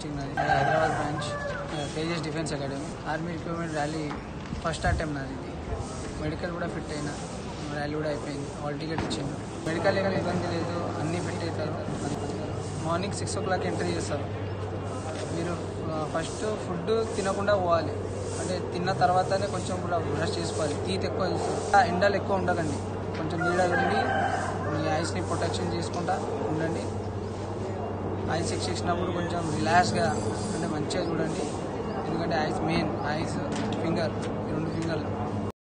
district నాది నాది Hyderabad branch Tejas defence academy army recruitment rally first attempt నాది ఇది మెడికల్ కూడా ఫిట్ అయినా ర్యాలీ కూడా అయిపోయింది హాల్ టికెట్ ఇచ్చిండు మెడికల్ ఏమైనా ఇబ్బంది లేదు అన్నీ ఫిట్ అవుతారు morning six o'clock entry చేస్తారు మీరు ఫస్ట్ ఫుడ్ తినకుండా పోవాలి అంటే తిన్న తర్వాతనే కొంచెం కూడా బ్రష్ చేసుకోవాలి తీత్ ఎక్కువ చూస్తారు ఎండలు ఎక్కువ ఉండకండి కొంచెం నీడ ఉండి మీ ఐస్ని ప్రొటెక్షన్ చేసుకుంటా ఉండండి ఐస్ చెక్ చేసినప్పుడు కొంచెం రిలాక్స్గా అంటే మంచిగా చూడండి ఎందుకంటే ఐస్ మెయిన్ ఐస్ ఫింగర్ ఈ రెండు ఫింగర్లు